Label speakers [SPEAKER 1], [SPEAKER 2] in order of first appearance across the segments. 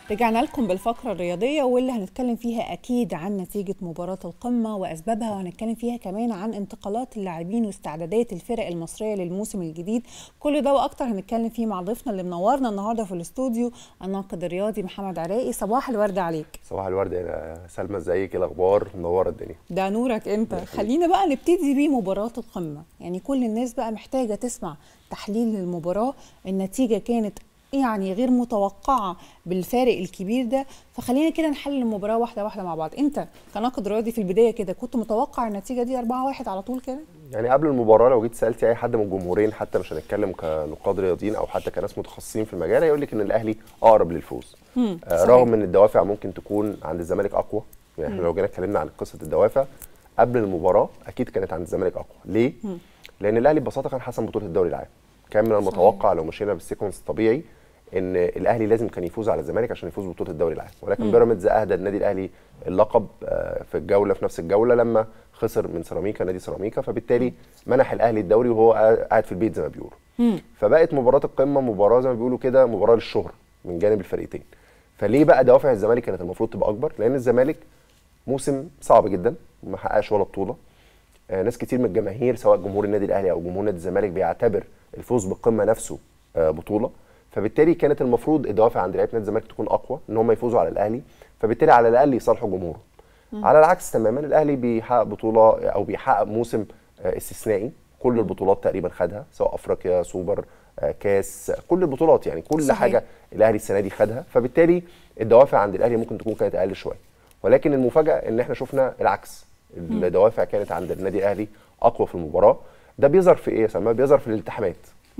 [SPEAKER 1] رجعنا لكم بالفقرة الرياضية واللي هنتكلم فيها أكيد عن نتيجة مباراة القمة وأسبابها وهنتكلم فيها كمان عن انتقالات اللاعبين واستعدادات الفرق المصرية للموسم الجديد كل ده وأكتر هنتكلم فيه مع ضيفنا اللي منورنا النهاردة في الاستوديو الناقد الرياضي محمد عراقي صباح الورد عليك
[SPEAKER 2] صباح الورد يا سلمى ازيك ايه الاخبار منوره الدنيا
[SPEAKER 1] ده نورك انت خلينا بقى نبتدي بمباراة القمة يعني كل الناس بقى محتاجة تسمع تحليل للمباراة النتيجة كانت يعني غير متوقعه بالفارق الكبير ده فخلينا كده نحلل المباراه واحده واحده مع بعض انت كناقد رياضي في البدايه كده كنت متوقع النتيجه دي 4 1 على طول كده
[SPEAKER 2] يعني قبل المباراه لو جيت سالتي اي حد من الجمهورين حتى مش هنتكلم كنقاد رياضيين او حتى كناس متخصصين في المجال هيقول لك ان الاهلي اقرب للفوز آه رغم ان الدوافع ممكن تكون عند الزمالك اقوى يعني احنا لو جينا اتكلمنا عن قصه الدوافع قبل المباراه اكيد كانت عند الزمالك اقوى ليه مم. لان الاهلي ببساطه كان حسم بطوله الدوري العام كان من المتوقع لو مشينا بالسيكونس الطبيعي ان الاهلي لازم كان يفوز على الزمالك عشان يفوز ببطوله الدوري العام ولكن بيراميدز اهدى النادي الاهلي اللقب في الجوله في نفس الجوله لما خسر من سيراميكا نادي سيراميكا فبالتالي منح الاهلي الدوري وهو قاعد في البيت زي ما بيقولوا فبقت مباراه القمه مباراه زي ما بيقولوا كده مباراه للشهره من جانب الفريقين فليه بقى دوافع الزمالك كانت المفروض تبقى اكبر لان الزمالك موسم صعب جدا ما حققش ولا بطوله آه ناس كتير من الجماهير سواء جمهور النادي الاهلي او جمهور نادي الزمالك بيعتبر الفوز بالقمه نفسه آه بطوله فبالتالي كانت المفروض الدوافع عند لعيبه نادي الزمالك تكون اقوى ان هم يفوزوا على الاهلي فبالتالي على الاقل يصالحوا جمهوره على العكس تماما الاهلي بيحقق بطوله او بيحقق موسم استثنائي كل البطولات تقريبا خدها سواء افريقيا سوبر كاس كل البطولات يعني كل صحيح. حاجه الاهلي السنه دي خدها فبالتالي الدوافع عند الاهلي ممكن تكون كانت اقل شويه ولكن المفاجاه ان احنا شفنا العكس الدوافع كانت عند النادي الاهلي اقوى في المباراه ده بيظهر في ايه يا سلمى بيظهر في الالتحامات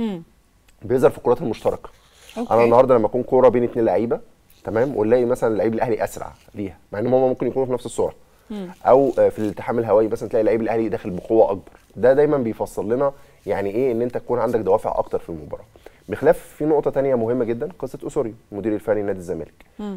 [SPEAKER 2] بيظهر في الكرات المشتركه أوكي. انا النهارده لما اكون كوره بين اثنين لعيبه تمام ونلاقي مثلا اللعيب الاهلي اسرع ليها مع ان هم ممكن يكونوا في نفس السرعه او في الالتحام الهوائي مثلا تلاقي اللعيب الاهلي داخل بقوه اكبر ده دايما بيفصل لنا يعني ايه ان انت تكون عندك دوافع اكتر في المباراه بخلاف في نقطه تانية مهمه جدا قصه اسوريو المدير الفني لنادي الزمالك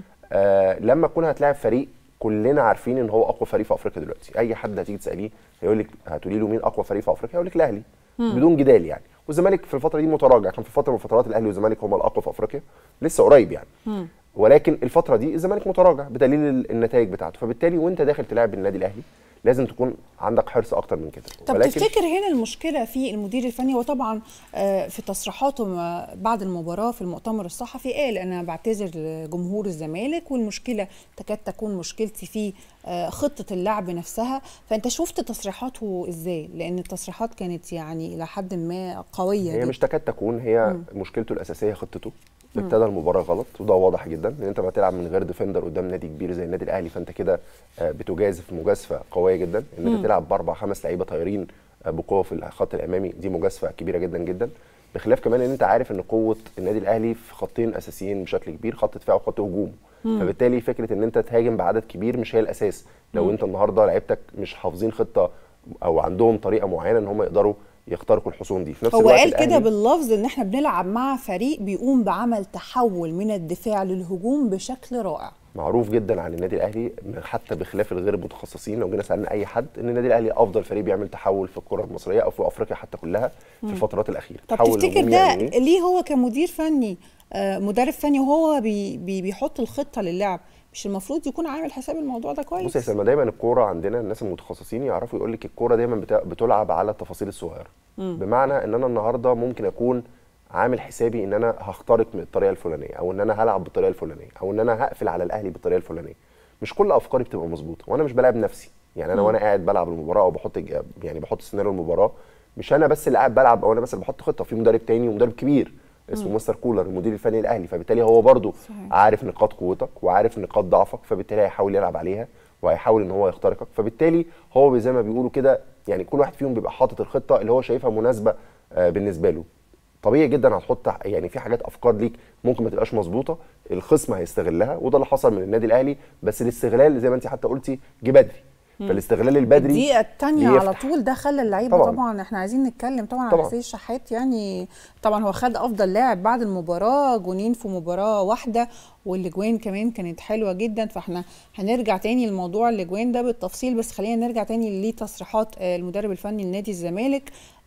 [SPEAKER 2] آه لما تكون هتلاعب فريق كلنا عارفين ان هو اقوى فريق في افريقيا دلوقتي اي حد هتيجي تساليه هيقول لك هتقولي له مين اقوى فريق في افريقيا هيقول لك الاهلي بدون جدال يعني والزمالك في الفتره دي متراجع كان في فتره من الفترات الاهلي والزمالك هما الاقوى في افريقيا لسه قريب يعني مم. ولكن الفتره دي الزمالك متراجع بدليل النتائج بتاعته فبالتالي وانت داخل تلعب النادي الاهلي لازم تكون عندك حرص اكتر من كده
[SPEAKER 1] طب ولكن تفتكر هنا المشكله في المدير الفني هو طبعا في تصريحاته بعد المباراه في المؤتمر الصحفي قال انا بعتذر لجمهور الزمالك والمشكله تكاد تكون مشكلتي في خطه اللعب نفسها فانت شفت تصريحاته ازاي لان التصريحات كانت يعني الى حد ما قويه
[SPEAKER 2] هي دي. مش تكاد تكون هي م. مشكلته الاساسيه خطته ابتدى المباراه غلط وده واضح جدا ان انت بتلعب من غير ديفندر قدام نادي كبير زي النادي الاهلي فانت كده بتجازف مجازفه قويه جدا ان انت تلعب باربع خمس لعيبه طايرين بقوه في الخط الامامي دي مجازفه كبيره جدا جدا بخلاف كمان ان انت عارف ان قوه النادي الاهلي في خطين اساسيين بشكل كبير خط دفاع وخط هجوم فبالتالي فكره ان انت تهاجم بعدد كبير مش هي الاساس لو مم. انت النهارده لعيبتك مش حافظين خطه او عندهم طريقه معينه ان هم يقدروا يخترقوا الحصون دي
[SPEAKER 1] في نفس هو قال كده باللفظ ان احنا بنلعب مع فريق بيقوم بعمل تحول من الدفاع للهجوم بشكل رائع
[SPEAKER 2] معروف جدا عن النادي الاهلي حتى بخلاف الغير المتخصصين لو جينا سالنا اي حد ان النادي الاهلي افضل فريق بيعمل تحول في الكره المصريه او في افريقيا حتى كلها في
[SPEAKER 1] مم.
[SPEAKER 2] الفترات الاخيره
[SPEAKER 1] طب تفتكر ده يعني ليه هو كمدير فني آه مدرب فني وهو بي بي بيحط الخطه للعب مش المفروض يكون عامل حساب الموضوع ده كويس
[SPEAKER 2] بص يا سلمى دايما الكوره عندنا الناس المتخصصين يعرفوا يقول لك الكوره دايما بتلعب على التفاصيل الصغيره بمعنى ان انا النهارده ممكن اكون عامل حسابي ان انا هخترق من الطريقه الفلانيه او ان انا هلعب بالطريقه الفلانيه او ان انا هقفل على الاهلي بالطريقه الفلانيه مش كل افكاري بتبقى مظبوطه وانا مش بلعب نفسي يعني انا م. وانا قاعد بلعب المباراه او بحط يعني بحط سيناريو المباراه مش انا بس اللي قاعد بلعب او انا بس اللي بحط خطه في مدرب تاني ومدرب كبير اسمه مستر كولر المدير الفني الاهلي فبالتالي هو برده عارف نقاط قوتك وعارف نقاط ضعفك فبالتالي هيحاول يلعب عليها وهيحاول ان هو يخترقك فبالتالي هو زي ما بيقولوا كده يعني كل واحد فيهم بيبقى حاطط الخطه اللي هو شايفها مناسبه بالنسبه له طبيعي جدا هتحط يعني في حاجات افكار ليك ممكن ما تبقاش مظبوطه الخصم هيستغلها وده اللي حصل من النادي الاهلي بس الاستغلال زي ما انت حتى قلتي جه بدري فالاستغلال البدري
[SPEAKER 1] الدقيقه الثانيه على طول ده خلى اللعيبه طبعا. طبعا احنا عايزين نتكلم طبعا, طبعا. على حسين الشحات يعني طبعا هو خد افضل لاعب بعد المباراه جونين في مباراه واحده والاجوان كمان كانت حلوه جدا فاحنا هنرجع تاني لموضوع الاجوان ده بالتفصيل بس خلينا نرجع تاني لتصريحات المدرب الفني لنادي الزمالك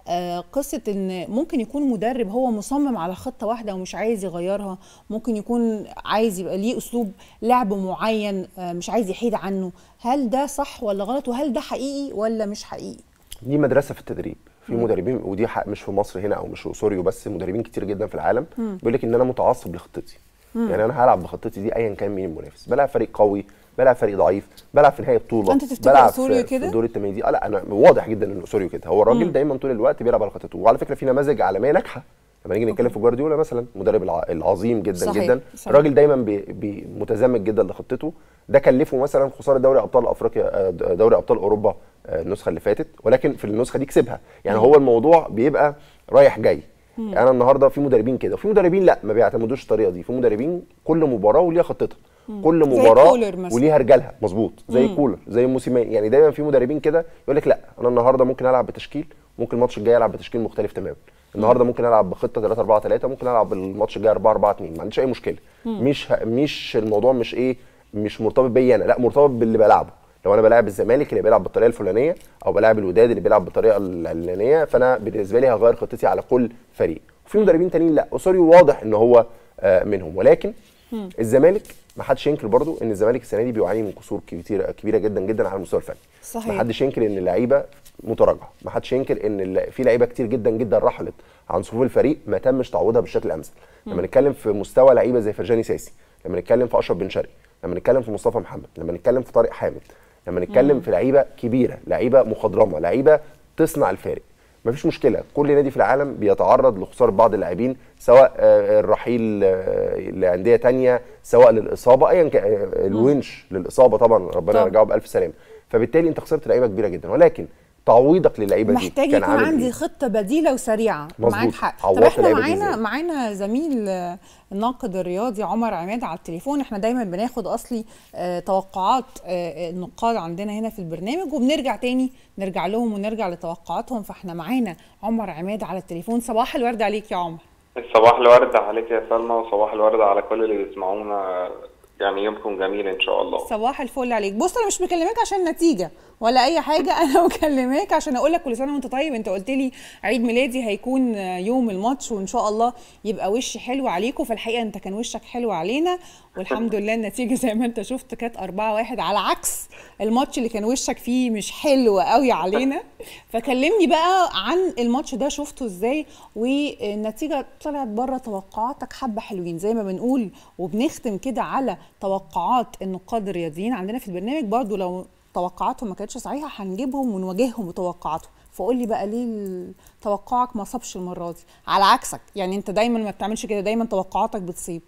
[SPEAKER 1] آه، قصه ان ممكن يكون مدرب هو مصمم على خطه واحده ومش عايز يغيرها ممكن يكون عايز يبقى ليه اسلوب لعب معين آه، مش عايز يحيد عنه هل ده صح ولا غلط وهل ده حقيقي ولا مش حقيقي
[SPEAKER 2] دي مدرسه في التدريب في مدربين ودي حق مش في مصر هنا او مش في سوريا بس مدربين كتير جدا في العالم بيقول لك ان انا متعصب لخطتي يعني انا هلعب بخطتي دي ايا كان مين المنافس بلعب فريق قوي بلعب فريق ضعيف بلعب في نهائي بطوله
[SPEAKER 1] أنت تفتكر
[SPEAKER 2] بلعب
[SPEAKER 1] أوسوريو
[SPEAKER 2] في,
[SPEAKER 1] كده؟
[SPEAKER 2] في دور الثمانيه دي آه لا انا واضح جدا ان اسوريو كده هو الراجل دايما طول الوقت بيلعب على خطته وعلى فكره في نماذج عالميه ناجحه لما نيجي نتكلم في جوارديولا مثلا المدرب الع- العظيم جدا
[SPEAKER 1] صحيح،
[SPEAKER 2] جدا
[SPEAKER 1] صحيح.
[SPEAKER 2] الراجل دايما بي بي متزمت جدا لخطته ده كلفه مثلا خساره دوري ابطال افريقيا آه، دوري ابطال اوروبا آه، النسخه اللي فاتت ولكن في النسخه دي كسبها يعني هو الموضوع بيبقى رايح جاي انا النهارده في مدربين كده وفي مدربين لا ما بيعتمدوش الطريقه دي في مدربين كل مباراه وليها خطتها كل
[SPEAKER 1] زي
[SPEAKER 2] مباراه
[SPEAKER 1] كولر مثلا.
[SPEAKER 2] وليها رجالها مظبوط زي كولر زي موسيماني يعني دايما في مدربين كده يقول لك لا انا النهارده ممكن العب بتشكيل ممكن الماتش الجاي العب بتشكيل مختلف تماما النهارده ممكن العب بخطه 3 4 3 ممكن العب الماتش الجاي 4 4 2 ما عنديش اي مشكله مش ه... مش الموضوع مش ايه مش مرتبط بيا انا لا مرتبط باللي بلعبه لو انا بلاعب الزمالك اللي بيلعب بالطريقه الفلانيه او بلاعب الوداد اللي بيلعب بالطريقه العلانيه فانا بالنسبه لي هغير خطتي على كل فريق وفي مدربين تانيين لا اسوريو واضح ان هو آه، منهم ولكن الزمالك ما حدش ينكر برضو ان الزمالك السنه دي بيعاني من قصور كتير كبيره جدا جدا على المستوى الفني
[SPEAKER 1] صحيح.
[SPEAKER 2] ما حدش ينكر ان اللعيبه متراجعه ما حدش ينكر ان الل- في لعيبه كتير جدا جدا رحلت عن صفوف الفريق ما تمش تعويضها بالشكل الامثل لما نتكلم في مستوى لعيبه زي فرجاني ساسي لما نتكلم في اشرف بن شرقي لما نتكلم في مصطفى محمد لما نتكلم في طارق حامد لما نتكلم في لعيبه كبيره لعيبه مخضرمه لعيبه تصنع الفارق مفيش مشكله كل نادي في العالم بيتعرض لخساره بعض اللاعبين سواء آه، الرحيل آه، لانديه تانية سواء للاصابه ايا كان آه، الونش للاصابه طبعا ربنا
[SPEAKER 1] طبعا.
[SPEAKER 2] يرجعه بالف سلامه فبالتالي انت خسرت لعيبه كبيره جدا ولكن تعويضك للعيبه دي
[SPEAKER 1] محتاج
[SPEAKER 2] كان
[SPEAKER 1] يكون
[SPEAKER 2] عامل
[SPEAKER 1] عندي
[SPEAKER 2] إيه؟
[SPEAKER 1] خطه بديله وسريعه
[SPEAKER 2] مظبوط.
[SPEAKER 1] معاك حق طب
[SPEAKER 2] عوضت
[SPEAKER 1] احنا
[SPEAKER 2] اللعيبة دي
[SPEAKER 1] معانا
[SPEAKER 2] إزاي؟
[SPEAKER 1] معانا زميل آه، الناقد الرياضي عمر عماد على التليفون احنا دايما بناخد اصلي آه، توقعات آه، النقاد عندنا هنا في البرنامج وبنرجع تاني نرجع لهم ونرجع لتوقعاتهم فاحنا معانا عمر عماد على التليفون صباح الورد عليك يا عمر
[SPEAKER 3] صباح الورد عليك يا سلمى وصباح الورد على كل اللي بيسمعونا يعني يومكم جميل ان شاء الله
[SPEAKER 1] صباح الفل عليك بص انا مش بكلمك عشان النتيجه ولا اي حاجه انا بكلمك عشان اقول لك كل سنه وانت طيب انت قلت لي عيد ميلادي هيكون يوم الماتش وان شاء الله يبقى وش حلو عليكم في الحقيقه انت كان وشك حلو علينا والحمد لله النتيجه زي ما انت شفت كانت 4 1 على عكس الماتش اللي كان وشك فيه مش حلو قوي علينا فكلمني بقى عن الماتش ده شفته ازاي والنتيجه طلعت بره توقعاتك حبه حلوين زي ما بنقول وبنختم كده على توقعات النقاد الرياضيين عندنا في البرنامج برضو لو توقعاتهم ما كانتش صحيحه هنجيبهم ونواجههم بتوقعاتهم فقول لي بقى ليه ال- توقعك ما صابش المره دي على عكسك يعني انت دايما ما بتعملش كده دايما توقعاتك بتصيب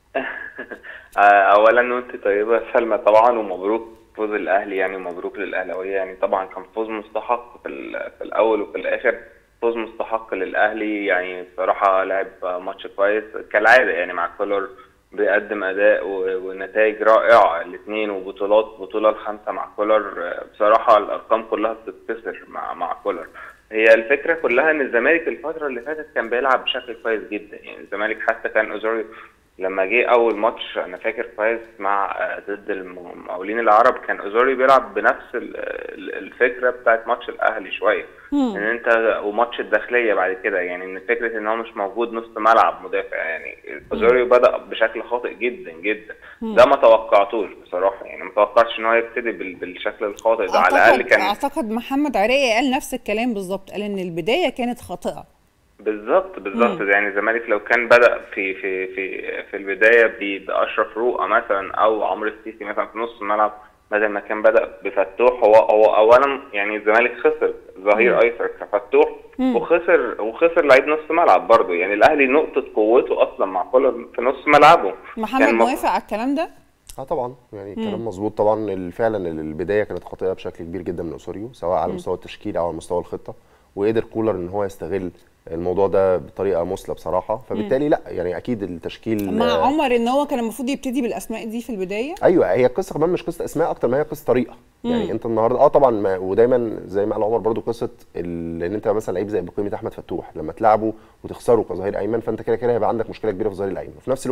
[SPEAKER 3] آه، اولا وانت طيبه يا سلمى طبعا ومبروك فوز الاهلي يعني مبروك للاهلاويه يعني طبعا كان فوز مستحق في, ال- في الاول وفي الاخر فوز مستحق للاهلي يعني بصراحه لعب ماتش كويس كالعاده يعني مع كولر بيقدم اداء و- ونتائج رائعه الاثنين وبطولات بطوله الخامسه مع كولر آه، بصراحه الارقام كلها بتتكسر مع مع كولر هي الفكره كلها ان الزمالك الفتره اللي فاتت كان بيلعب بشكل كويس جدا يعني الزمالك حتى كان اوزوريو لما جه اول ماتش انا فاكر كويس مع آه، ضد المقاولين العرب كان اوزوريو بيلعب بنفس ال- ال- الفكره بتاعت ماتش الاهلي شويه ان انت وماتش الداخليه بعد كده يعني ان فكره ان هو مش موجود نص ملعب مدافع يعني اوزوريو بدا بشكل خاطئ جدا جدا ده ما توقعتوش بصراحه يعني ما توقعتش ان هو يبتدي بال- بالشكل الخاطئ ده على الاقل
[SPEAKER 1] اعتقد
[SPEAKER 3] كان
[SPEAKER 1] اعتقد محمد عراقي قال نفس الكلام بالظبط قال ان البدايه كانت خاطئه
[SPEAKER 3] بالظبط بالظبط يعني الزمالك لو كان بدأ في في في في البداية ب- بأشرف رؤى مثلا أو عمرو السيسي مثلا في نص الملعب بدل ما كان بدأ بفتوح هو هو أولا يعني الزمالك خسر ظهير أيسر كفتوح وخسر وخسر لعيب نص ملعب برضه يعني الأهلي نقطة قوته أصلا مع كولر في نص ملعبه
[SPEAKER 1] محمد
[SPEAKER 3] كان مف-
[SPEAKER 1] موافق على الكلام ده
[SPEAKER 2] اه طبعا يعني كلام مظبوط طبعا ال- فعلا البدايه كانت خاطئه بشكل كبير جدا من اوسوريو سواء على مستوى التشكيل او على مستوى الخطه وقدر كولر ان هو يستغل الموضوع ده بطريقه مثلى بصراحه فبالتالي لا يعني اكيد التشكيل
[SPEAKER 1] مع
[SPEAKER 2] آه،
[SPEAKER 1] عمر ان هو كان المفروض يبتدي بالاسماء دي في البدايه
[SPEAKER 2] ايوه هي القصه كمان مش قصه اسماء اكتر ما هي قصه طريقه يعني انت النهارده اه طبعا ما ودايما زي ما قال عمر برضو قصه ال- ان انت مثلا لعيب زي بقيمه احمد فتوح لما تلعبه وتخسره كظهير ايمن فانت كده كده هيبقى عندك مشكله كبيره في الظهير الايمن وفي نفس الوقت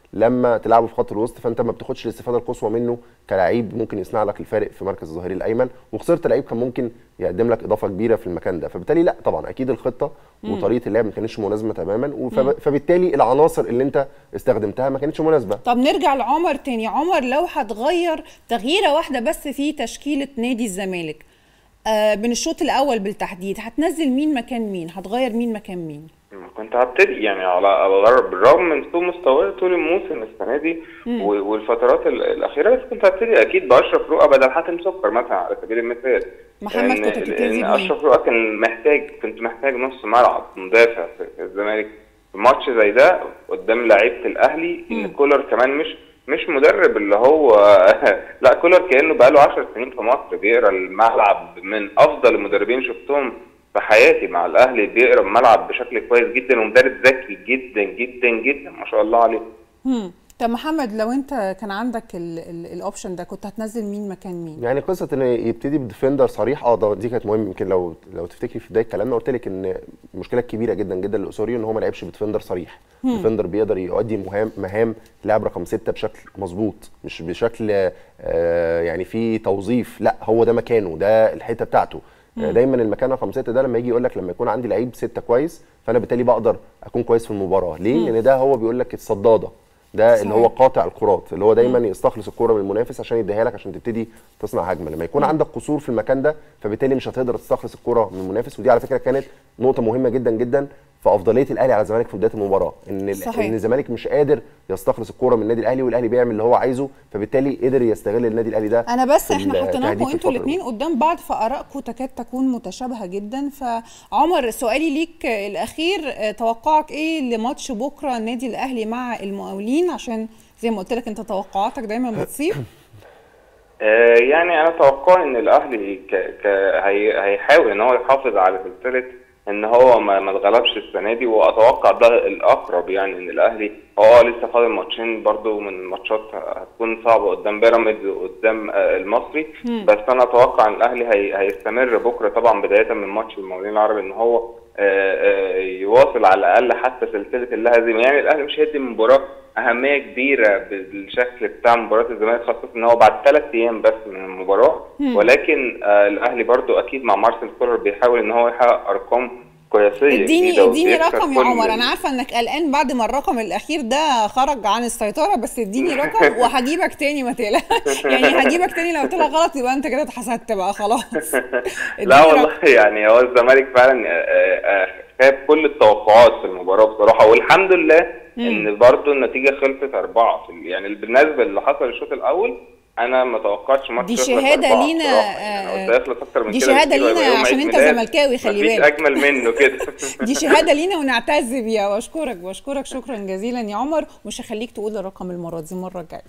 [SPEAKER 2] لما تلعبه في خط الوسط فانت ما بتاخدش الاستفاده القصوى منه كلاعب ممكن يصنع لك الفارق في مركز الظهير الايمن وخسرت لعيب كان ممكن يقدم لك اضافه كبيره في المكان ده فبالتالي لا طبعا اكيد الخطه وطريقه اللعب ما كانتش مناسبه تماما وفب- فبالتالي العناصر اللي انت استخدمتها ما كانتش مناسبه
[SPEAKER 1] طب نرجع لعمر تاني عمر لو هتغير تغييره واحده بس في تشكيله نادي الزمالك آه من الشوط الاول بالتحديد هتنزل مين مكان مين هتغير مين مكان مين
[SPEAKER 3] كنت هبتدي يعني على على بالرغم من سوء مستواه طول الموسم السنه دي و- والفترات ال- الاخيره بس كنت هبتدي اكيد باشرف رؤى بدل حاتم سكر مثلا على سبيل المثال
[SPEAKER 1] محمد
[SPEAKER 3] لأن-
[SPEAKER 1] كنت هتبتدي
[SPEAKER 3] لان
[SPEAKER 1] بمين؟
[SPEAKER 3] اشرف رؤى كان محتاج كنت محتاج نص ملعب مدافع في في الزمالك في ماتش زي ده قدام لعيبه الاهلي ان كولر كمان مش مش مدرب اللي هو لا كولر كانه بقاله 10 سنين في مصر بيقرا الملعب من افضل المدربين شفتهم في حياتي مع الاهلي بيقرا الملعب بشكل كويس جدا ومدرب ذكي جدا جدا جدا ما شاء الله عليه
[SPEAKER 1] هم. طب محمد لو انت كان عندك ال- ال- الاوبشن ده كنت هتنزل مين مكان مين
[SPEAKER 2] يعني قصه ان يبتدي بديفندر صريح اه ده دي كانت مهم يمكن لو لو تفتكري في بدايه كلامنا قلت لك ان المشكله الكبيره جدا جدا لاوسوريو ان هو ما لعبش بديفندر صريح ديفندر بيقدر يؤدي مهام مهام لاعب رقم ستة بشكل مظبوط مش بشكل آه يعني في توظيف لا هو ده مكانه ده الحته بتاعته آه، دايما المكان رقم ستة ده لما يجي يقول لك لما يكون عندي لعيب ستة كويس فانا بالتالي بقدر اكون كويس في المباراه ليه لان ده هو بيقول لك الصداده ده
[SPEAKER 1] صحيح.
[SPEAKER 2] اللي هو قاطع الكرات اللي هو دايما يستخلص الكره من المنافس عشان يديها لك عشان تبتدي تصنع هجمه لما يكون عندك قصور في المكان ده فبالتالي مش هتقدر تستخلص الكره من المنافس ودي على فكره كانت نقطه مهمه جدا جدا في افضليه الاهلي على الزمالك في بدايه المباراه ان ال-
[SPEAKER 1] صحيح.
[SPEAKER 2] ان الزمالك مش قادر يستخلص الكره من النادي الاهلي والاهلي بيعمل اللي هو عايزه فبالتالي قدر يستغل النادي الاهلي ده
[SPEAKER 1] انا بس
[SPEAKER 2] في
[SPEAKER 1] احنا
[SPEAKER 2] التهديد
[SPEAKER 1] حطيناكم
[SPEAKER 2] في
[SPEAKER 1] انتوا
[SPEAKER 2] الفترة
[SPEAKER 1] الاثنين قدام بعض فارائكم تكاد تكون متشابهه جدا فعمر سؤالي ليك الاخير آه، توقعك ايه لماتش بكره النادي الاهلي مع المقاولين عشان زي ما قلت لك انت توقعاتك دايما بتصيب
[SPEAKER 3] آه، يعني انا توقعي ان الاهلي ك... ك... هي... هيحاول ان هو يحافظ على سلسله ان هو ما, ما اتغلبش السنه دي واتوقع ده الاقرب يعني ان الاهلي هو اه لسه فاضل ماتشين برضو من الماتشات هتكون صعبه قدام بيراميدز وقدام آه، المصري بس انا اتوقع ان الاهلي هي... هيستمر بكره طبعا بدايه من ماتش المقاولين العرب ان هو آه، آه، يواصل على الاقل حتى سلسله اللا هزيمه يعني الاهلي مش هيدي المباراه اهميه كبيره بالشكل بتاع مباراه الزمالك خاصه ان هو بعد ثلاث ايام بس من المباراه ولكن آه الاهلي برضو اكيد مع مارسيل كولر بيحاول ان هو يحقق ارقام قياسيه
[SPEAKER 1] اديني
[SPEAKER 3] جديدة
[SPEAKER 1] اديني
[SPEAKER 3] وبيكسب
[SPEAKER 1] رقم يا
[SPEAKER 3] كل
[SPEAKER 1] عمر
[SPEAKER 3] ال-
[SPEAKER 1] انا عارفه انك قلقان بعد ما الرقم الاخير ده خرج عن السيطره بس اديني رقم وهجيبك تاني ما تقلقش يعني هجيبك تاني لو طلع غلط يبقى انت كده اتحسدت بقى خلاص
[SPEAKER 3] لا
[SPEAKER 1] اديني رقم.
[SPEAKER 3] والله يعني هو الزمالك فعلا آه، آه، خاب كل التوقعات في المباراه بصراحه والحمد لله ان برضو النتيجه خلصت اربعه في ال- يعني بالنسبه اللي حصل الشوط الاول انا ما توقعتش ماتش
[SPEAKER 1] دي
[SPEAKER 3] يخلص
[SPEAKER 1] شهادة
[SPEAKER 3] أربعة
[SPEAKER 1] لينا،
[SPEAKER 3] بصراحة. يعني
[SPEAKER 1] آه،
[SPEAKER 3] لو ده يخلص اكتر من
[SPEAKER 1] دي
[SPEAKER 3] كده
[SPEAKER 1] شهادة
[SPEAKER 3] بكتير
[SPEAKER 1] لينا
[SPEAKER 3] ويبقى يوم
[SPEAKER 1] عشان
[SPEAKER 3] عيد
[SPEAKER 1] أنت
[SPEAKER 3] ميلاد.
[SPEAKER 1] زملكاوي، خلي
[SPEAKER 3] مفيش
[SPEAKER 1] بالك.
[SPEAKER 3] اجمل منه كده
[SPEAKER 1] دي شهاده لينا ونعتز بيها واشكرك واشكرك شكرا جزيلا يا عمر مش هخليك تقول الرقم المره دي المره الجايه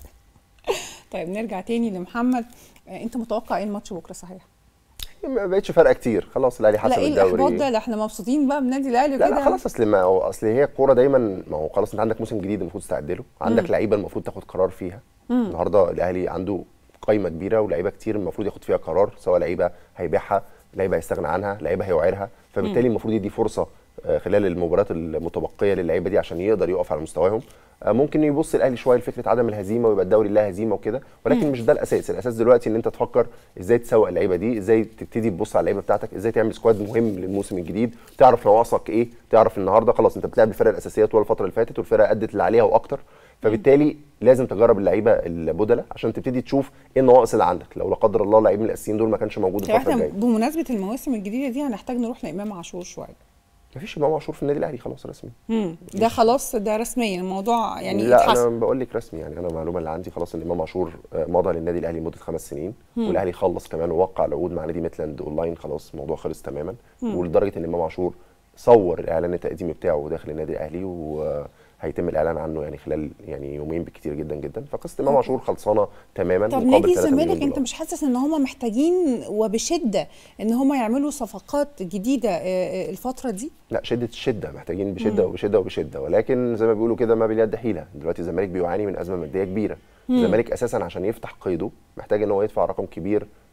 [SPEAKER 1] طيب نرجع تاني لمحمد آه، انت متوقع ايه الماتش بكره صحيح
[SPEAKER 2] ما بقتش فارقه كتير خلاص الاهلي
[SPEAKER 1] لا
[SPEAKER 2] حسب
[SPEAKER 1] ايه الاحباط
[SPEAKER 2] الدوري
[SPEAKER 1] ده لا احنا مبسوطين بقى بنادي الاهلي
[SPEAKER 2] لا
[SPEAKER 1] وكده
[SPEAKER 2] لا خلاص اصل ما هو اصل هي الكوره دايما ما هو خلاص انت عندك موسم جديد المفروض تستعد له عندك لعيبه المفروض تاخد قرار فيها النهارده الاهلي عنده قايمه كبيره ولاعيبه كتير المفروض ياخد فيها قرار سواء لعيبه هيبيعها لعيبه هيستغنى عنها لعيبه هيوعرها فبالتالي المفروض يدي فرصه آه، خلال المباريات المتبقيه للعيبه دي عشان يقدر يقف على مستواهم آه، ممكن يبص الاهلي شويه لفكره عدم الهزيمه ويبقى الدوري لا هزيمه وكده ولكن مش ده الاساس الاساس دلوقتي ان انت تفكر ازاي تسوق اللعيبه دي ازاي تبتدي تبص على اللعيبه بتاعتك ازاي تعمل سكواد مهم للموسم الجديد تعرف نواقصك ايه تعرف النهارده خلاص انت بتلعب الفرق الاساسيه طول الفتره اللي فاتت والفرقه ادت اللي عليها واكتر فبالتالي لازم تجرب اللعيبه البدله عشان تبتدي تشوف ايه النواقص اللي عندك لو لا قدر الله لعيب من الاساسيين دول ما كانش موجود
[SPEAKER 1] طب
[SPEAKER 2] الفتره
[SPEAKER 1] احنا
[SPEAKER 2] الجايه
[SPEAKER 1] بمناسبه المواسم الجديده دي هنحتاج نروح لامام عاشور شويه
[SPEAKER 2] مفيش امام عاشور في النادي الاهلي خلاص رسمي
[SPEAKER 1] امم ده خلاص ده رسميا الموضوع يعني
[SPEAKER 2] لا
[SPEAKER 1] اتحسن
[SPEAKER 2] انا بقول لك رسمي يعني انا المعلومه اللي عندي خلاص ان امام عاشور آه، مضى للنادي الاهلي لمده خمس سنين والاهلي خلص كمان ووقع العقود مع نادي ميتلاند اونلاين خلاص الموضوع خلص تماما ولدرجه ان امام عاشور صور الاعلان التقديمي بتاعه داخل النادي الاهلي وهيتم الاعلان عنه يعني خلال يعني يومين بكتير جدا جدا فقصه امام عاشور خلصانه تماما
[SPEAKER 1] طب
[SPEAKER 2] مقابل
[SPEAKER 1] نادي
[SPEAKER 2] 3 مليون
[SPEAKER 1] الزمالك انت
[SPEAKER 2] دولار.
[SPEAKER 1] مش حاسس ان هم محتاجين وبشده ان هم يعملوا صفقات جديده آه، آه، الفتره دي
[SPEAKER 2] لا شده الشده محتاجين بشده وبشده وبشده ولكن زي ما بيقولوا كده ما باليد حيله دلوقتي الزمالك بيعاني من ازمه ماديه كبيره الزمالك اساسا عشان يفتح قيده محتاج ان هو يدفع رقم كبير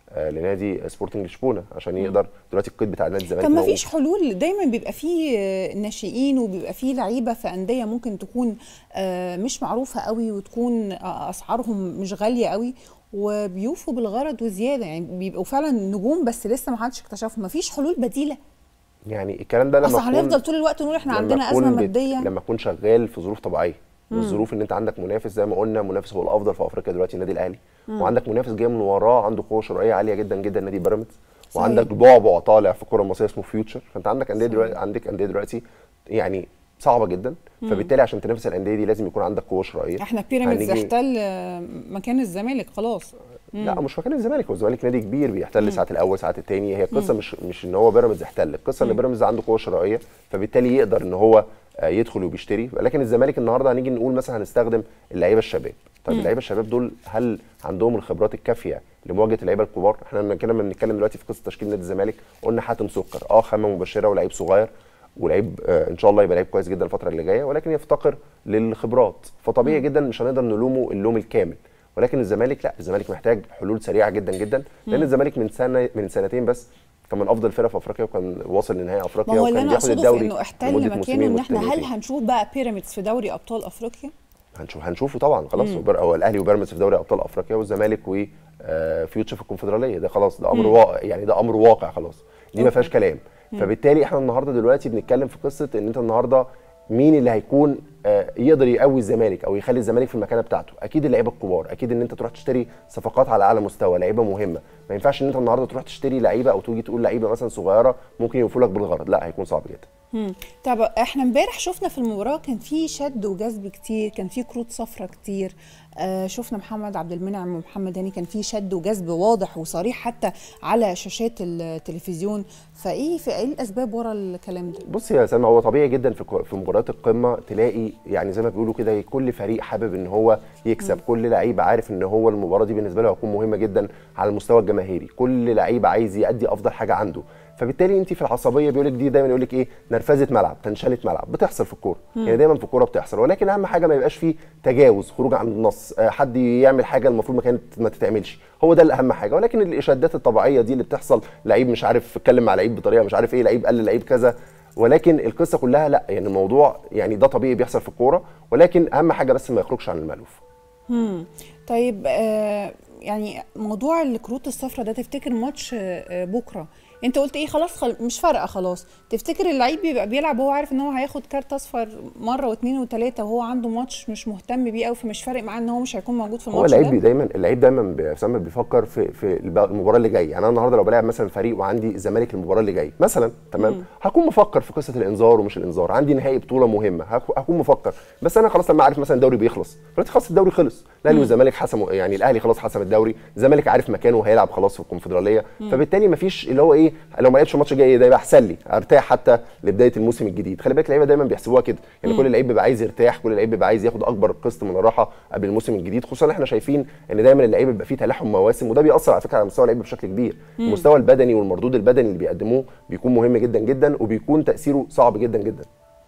[SPEAKER 2] آه، لنادي سبورتنج لشبونه عشان يقدر دلوقتي القيد بتاع نادي الزمالك
[SPEAKER 1] طب ما
[SPEAKER 2] موجود.
[SPEAKER 1] فيش حلول دايما بيبقى فيه آه، ناشئين وبيبقى فيه لعيبه في انديه ممكن تكون آه، مش معروفه قوي وتكون آه، اسعارهم مش غاليه قوي وبيوفوا بالغرض وزياده يعني بيبقوا فعلا نجوم بس لسه ما حدش اكتشفهم ما فيش حلول بديله
[SPEAKER 2] يعني الكلام ده لما
[SPEAKER 1] اصل
[SPEAKER 2] أكون-
[SPEAKER 1] هنفضل طول الوقت نقول احنا
[SPEAKER 2] لما
[SPEAKER 1] عندنا
[SPEAKER 2] أكون
[SPEAKER 1] ازمه
[SPEAKER 2] بت-
[SPEAKER 1] ماديه
[SPEAKER 2] لما اكون شغال في ظروف طبيعيه والظروف ان انت عندك منافس زي ما قلنا منافس هو الافضل في افريقيا دلوقتي النادي الاهلي وعندك منافس جاي من وراه عنده قوه شرائيه عاليه جدا جدا نادي بيراميدز
[SPEAKER 1] صحيح.
[SPEAKER 2] وعندك بعبع طالع في الكره المصريه اسمه فيوتشر فانت عندك انديه دلوقتي عندك انديه دلوقتي يعني صعبه جدا فبالتالي عشان تنافس الانديه دي لازم يكون عندك قوه شرائيه
[SPEAKER 1] احنا بيراميدز
[SPEAKER 2] هنيجي-
[SPEAKER 1] احتل آه، مكان الزمالك خلاص
[SPEAKER 2] لا مش مكان الزمالك هو الزمالك نادي كبير بيحتل ساعات الاول ساعات الثاني هي القصه مش مش ان هو بيراميدز احتل القصه ان بيراميدز عنده قوه شرائيه فبالتالي يقدر ان هو آه، يدخل وبيشتري لكن الزمالك النهارده هنيجي نقول مثلا هنستخدم اللعيبه الشباب طيب اللعيبه الشباب دول هل عندهم الخبرات الكافيه لمواجهه اللعيبه الكبار احنا لما كنا بنتكلم دلوقتي في قصه تشكيل نادي الزمالك قلنا حاتم سكر اه خامه مبشره ولعيب صغير ولعيب آه، ان شاء الله يبقى لعيب كويس جدا الفتره اللي جايه ولكن يفتقر للخبرات فطبيعي جدا مش هنقدر نلومه اللوم الكامل ولكن الزمالك لا الزمالك محتاج حلول سريعه جدا جدا لان الزمالك من سنه من سنتين بس كان من افضل الفرق في افريقيا وكان واصل لنهائي افريقيا
[SPEAKER 1] ما هو اللي
[SPEAKER 2] وكان
[SPEAKER 1] انا
[SPEAKER 2] بياخد
[SPEAKER 1] اقصده في
[SPEAKER 2] الدوري
[SPEAKER 1] انه احتل
[SPEAKER 2] لمدة
[SPEAKER 1] مكانه
[SPEAKER 2] موسمين
[SPEAKER 1] ان احنا هل
[SPEAKER 2] متتاليتين.
[SPEAKER 1] هنشوف بقى بيراميدز في دوري ابطال افريقيا
[SPEAKER 2] هنشوف هنشوفه طبعا خلاص وبر- هو الاهلي وبيراميدز في دوري ابطال افريقيا والزمالك وفيوتشر في الكونفدراليه ده خلاص ده امر واقع يعني ده امر واقع خلاص دي ما فيهاش كلام فبالتالي احنا النهارده دلوقتي بنتكلم في قصه ان انت النهارده مين اللي هيكون آه، يقدر يقوي الزمالك او يخلي الزمالك في المكانه بتاعته اكيد اللعيبه الكبار اكيد ان انت تروح تشتري صفقات على اعلى مستوى لعيبه مهمه ما ينفعش ان انت النهارده تروح تشتري لعيبه او تيجي تقول لعيبه مثلا صغيره ممكن يوفوا لك بالغرض لا هيكون صعب جدا
[SPEAKER 1] مم. طب احنا امبارح شفنا في المباراه كان في شد وجذب كتير كان في كروت صفرة كتير آه شفنا محمد عبد المنعم ومحمد هاني كان في شد وجذب واضح وصريح حتى على شاشات التلفزيون فايه في ايه الاسباب ورا الكلام ده
[SPEAKER 2] بص يا سلمى هو طبيعي جدا في كو- في مباريات القمه تلاقي يعني زي ما بيقولوا كده كل فريق حابب ان هو يكسب كل لعيب عارف ان هو المباراه دي بالنسبه له هتكون مهمه جدا على المستوى الجماهيري كل لعيب عايز يأدي افضل حاجه عنده فبالتالي انت في العصبيه بيقول لك دي دايما يقول لك ايه نرفزه ملعب تنشنه ملعب بتحصل في الكوره يعني دايما في الكوره بتحصل ولكن اهم حاجه ما يبقاش فيه تجاوز خروج عن النص آه، حد يعمل حاجه المفروض ما كانت ما تتعملش هو ده الاهم حاجه ولكن الاشادات الطبيعيه دي اللي بتحصل لعيب مش عارف اتكلم مع لعيب بطريقه مش عارف ايه لعيب قال لعيب كذا ولكن القصه كلها لا يعني الموضوع يعني ده طبيعي بيحصل في الكوره ولكن اهم حاجه بس ما يخرجش عن المألوف
[SPEAKER 1] مم. طيب آه يعني موضوع الكروت الصفراء ده تفتكر ماتش آه آه، بكره انت قلت ايه خلاص خل... مش فارقه خلاص تفتكر اللعيب بيبقى بيلعب وهو عارف ان هو هياخد كارت اصفر مره واثنين وثلاثه وهو عنده ماتش مش مهتم بيه قوي فمش فارق معاه ان هو مش هيكون موجود في
[SPEAKER 2] هو
[SPEAKER 1] الماتش
[SPEAKER 2] اللعيب بي-
[SPEAKER 1] ده
[SPEAKER 2] دايما اللعيب دايما بي- سامر بيفكر في في الب- المباراه اللي جايه يعني انا النهارده لو بلاعب مثلا فريق وعندي الزمالك المباراه اللي جايه مثلا تمام هكون مفكر في قصه الانذار ومش الانذار عندي نهائي بطوله مهمه هك- هكون مفكر بس انا خلاص لما عارف مثلا الدوري بيخلص دلوقتي خلاص الدوري خلص الاهلي والزمالك حسموا يعني الاهلي خلاص حسم الدوري الزمالك عارف مكانه وهيلعب خلاص في الكونفدراليه فبالتالي مفيش اللي هو ايه لو ما لعبش الماتش الجاي ده يبقى احسن لي ارتاح حتى لبدايه الموسم الجديد خلي بالك اللعيبه دايما بيحسبوها كده يعني كل لعيب بيبقى عايز يرتاح كل لعيب بيبقى عايز ياخد اكبر قسط من الراحه قبل الموسم الجديد خصوصا احنا شايفين ان دايما اللعيبه بيبقى فيه تلاحم مواسم وده بيأثر على فكره على مستوى اللعيبه بشكل كبير المستوى البدني والمردود البدني اللي بيقدموه بيكون مهم جدا جدا وبيكون تاثيره صعب جدا جدا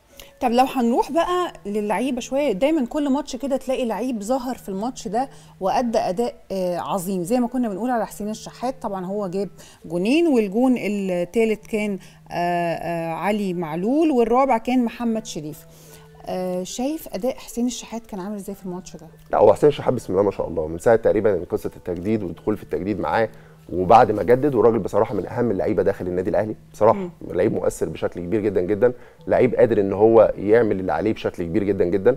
[SPEAKER 1] طب لو هنروح بقى للعيبه شويه دايما كل ماتش كده تلاقي لعيب ظهر في الماتش ده وادى اداء آه عظيم زي ما كنا بنقول على حسين الشحات طبعا هو جاب جونين والجون الثالث كان آه آه علي معلول والرابع كان محمد شريف آه شايف اداء حسين الشحات كان عامل ازاي في الماتش ده
[SPEAKER 2] لا هو حسين شحات بسم الله ما شاء الله من ساعه تقريبا قصه التجديد والدخول في التجديد معاه وبعد ما جدد والراجل بصراحه من اهم اللعيبه داخل النادي الاهلي بصراحه لعيب مؤثر بشكل كبير جدا جدا لعيب قادر ان هو يعمل اللي عليه بشكل كبير جدا جدا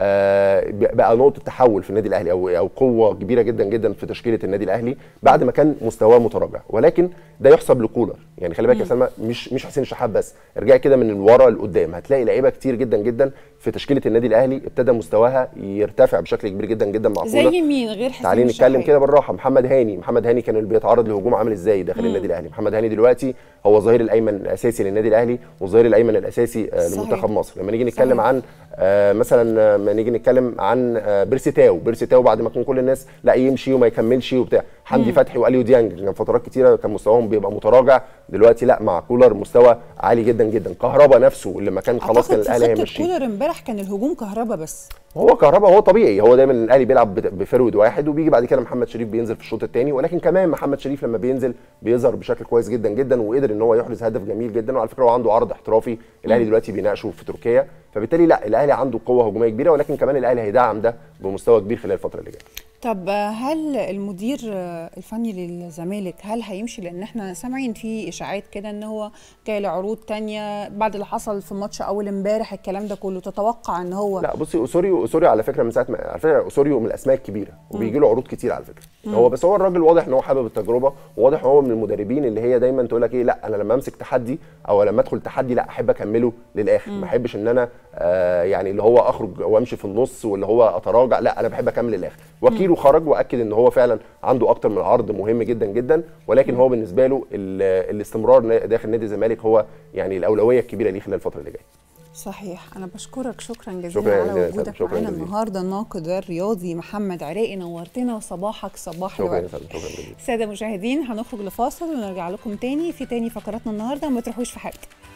[SPEAKER 2] آه بقى نقطه تحول في النادي الاهلي او او قوه كبيره جدا جدا في تشكيله النادي الاهلي بعد ما كان مستواه متراجع ولكن ده يحسب لكولر يعني خلي بالك يا سلمى مش مش حسين الشحات بس ارجعي كده من ورا لقدام هتلاقي لعيبه كتير جدا جدا في تشكيله النادي الاهلي ابتدى مستواها يرتفع بشكل كبير جدا جدا مع
[SPEAKER 1] زي
[SPEAKER 2] كولر
[SPEAKER 1] مين غير حسين
[SPEAKER 2] تعالي نتكلم
[SPEAKER 1] الشحات؟
[SPEAKER 2] كده بالراحه محمد هاني محمد هاني كان اللي بيتعرض لهجوم عامل ازاي داخل النادي الاهلي محمد هاني دلوقتي هو الظهير الايمن الاساسي للنادي الاهلي والظهير الايمن الاساسي آه،
[SPEAKER 1] صحيح.
[SPEAKER 2] لمنتخب مصر لما نيجي نتكلم
[SPEAKER 1] صحيح.
[SPEAKER 2] عن آه، مثلا آه، لما نيجي نتكلم عن آه، بيرسيتاو بيرسيتاو بعد ما كان كل الناس لا يمشي وما يكملش وبتاع حمدي فتحي واليو ديانج كان فترات كتيره كان مستواهم بيبقى متراجع دلوقتي لا مع كولر مستوى عالي جدا جدا كهربا نفسه اللي ما كان خلاص كان
[SPEAKER 1] اعتقد في
[SPEAKER 2] الاهلي
[SPEAKER 1] خطه
[SPEAKER 2] هيمشيه
[SPEAKER 1] كولر امبارح كان الهجوم كهربا بس
[SPEAKER 2] هو كهربا هو طبيعي هو دايما الاهلي بيلعب بت- بفرود واحد وبيجي بعد كده محمد شريف بينزل في الشوط الثاني ولكن كمان محمد شريف لما بينزل بيظهر بشكل كويس جدا جدا وقدر ان هو يحرز هدف جميل جدا وعلى فكره هو عنده عرض احترافي الاهلي دلوقتي بيناقشه في تركيا فبالتالي لا الاهلي عنده قوه هجوميه كبيره ولكن كمان الاهلي هيدعم ده بمستوى كبير خلال الفتره اللي جايه
[SPEAKER 1] طب هل المدير الفني للزمالك هل هيمشي لان احنا سامعين في اشاعات كده ان هو جاي له عروض تانية بعد اللي حصل في ماتش اول امبارح الكلام ده كله تتوقع ان هو
[SPEAKER 2] لا بصي اسوريو اسوريو على فكره من ساعه ما على فكره اسوريو من الاسماء الكبيره وبيجي له عروض كتير على فكره هو بس هو الراجل واضح ان هو حابب التجربه وواضح ان هو من المدربين اللي هي دايما تقول لك ايه لا انا لما امسك تحدي او لما ادخل تحدي لا احب اكمله للاخر ما احبش ان انا آه يعني اللي هو اخرج وامشي في النص واللي هو اتراجع لا انا بحب اكمل للاخر وكيله خرج واكد ان هو فعلا عنده اكتر من عرض مهم جدا جدا ولكن هو بالنسبه له ال- الاستمرار داخل نادي الزمالك هو يعني الاولويه الكبيره ليه خلال الفتره اللي جايه
[SPEAKER 1] صحيح انا بشكرك شكرا جزيلا
[SPEAKER 2] شكراً
[SPEAKER 1] على
[SPEAKER 2] جزيلاً يا
[SPEAKER 1] وجودك
[SPEAKER 2] فندم، شكراً
[SPEAKER 1] معانا
[SPEAKER 2] جزيلاً.
[SPEAKER 1] النهارده الناقد الرياضي محمد عراقي نورتنا وصباحك صباح
[SPEAKER 2] شكرا يا
[SPEAKER 1] الورد
[SPEAKER 2] فندم شكرا جزيلا
[SPEAKER 1] ساده مشاهدين هنخرج لفاصل ونرجع لكم تاني في تاني فقراتنا النهارده ما تروحوش في حاجه